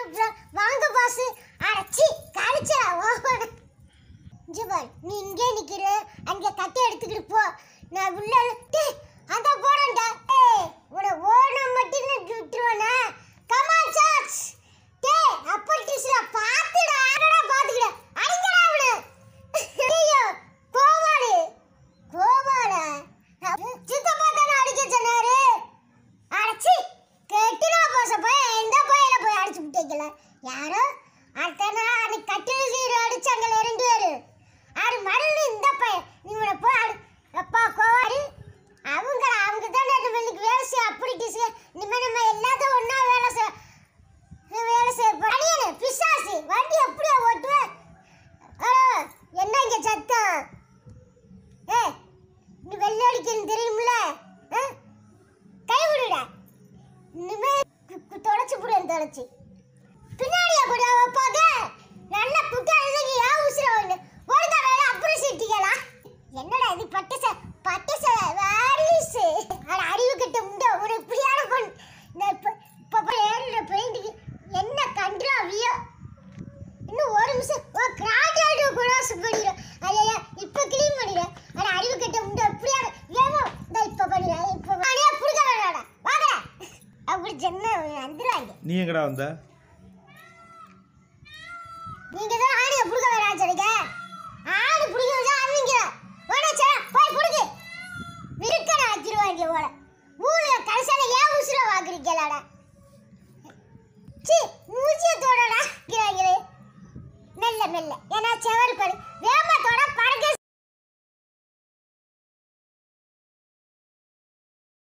வா- வாங்க பாஸ் அடச்சி கழிச்சா ஓவன ஜிபால் நீ இங்கே நிக்கிற அங்க கட்டை எடுத்துக்கிட்டு போ நான் உள்ள டேய் அத போறேன்டா ஏய் உன ஓன மட்டும் விட்டுருவானே கமான் சார்ஜ் டேய் அப்பல்டிஸ்ல பாத்துடா ஆடடா பாத்துக்கடா அடிங்கடா அவனு ஐயோ கோவாளி கோவாளா சித்தப்பா தானே அடிக்க சொன்னாரு அடிச்சு கெட்டினா போச போய் எந்த பையில போய் அடிச்சு விட்டீங்கள யாரோ அடுத்த நாள் அன்னைக்கு கட்டில் சீடு அடிச்சாங்கல்ல ரெண்டு பேரு அது மறுபடியும் இந்த பையன் நீ உன போய் அடி அப்பா கோவாடி அவங்க அவங்க தானே நம்மளுக்கு வேலை செய்ய அப்படி டிஸ் இனிமே நம்ம எல்லாத்தையும் ஒண்ணா வேலை செய்ய வேலை செய்ய அடியனு பிசாசு வண்டி எப்படியா ஓட்டுவேன் ஆ, என்ன இங்க சத்தம் ஏ நீ வெள்ளை அடிக்கணும் தெரியுமில்ல ஆ? கை விடுடா இனிமே கு- கு- தொடச்சு புடுவேன் தொடச்சு பின்னாடியா கூட வைப்பாங்க நல்ல குட்டை எழுதி ஏன் உசுர வந்து ஒழுங்கா வேலை அப்புறம் சீட்டிங்களா என்னடா இது பட்டு ச பட்டு ச வாரிசு அட அறிவு கிட்ட உண்ட ஒரு இப்படியான பொண்ணு நான் இப்ப இப்ப போய் ஏறின பெயிண்ட்டுக்கு என்ன கன்றாவியோ இன்னும் ஒரு நிமிஷம் ஓ கிராஜாடு கூட பண்ணிடுறேன் ஐயா இப்ப க்ளீன் பண்ணிடுறேன் அட அறிவு கிட்ட உண்ட இப்படியான ஏமோ இந்த இப்ப பண்ணிடுறேன் இப்ப நானே புடுக்க வேணாடா வாங்கடா அப்படி சொன்ன வந்துடுவாங்க நீ எங்கடா வந்த நீங்க தான் ஆணியை புடுக்க வேணாம் சொல்லுங்க ஆணி புடிக்க வச்சா அவங்க ஓடச்சா போய் புடுக்கு விருக்கனை வச்சிருவாங்க ஓட ஊர்ல கடைசியில ஏன் உசுர வாங்குறீங்களாடா சி மூச்சியத்தோடடா கிறாங்களே மெல்ல மெல்ல ஏன்னா செவரு படு வேமத்தோட படகு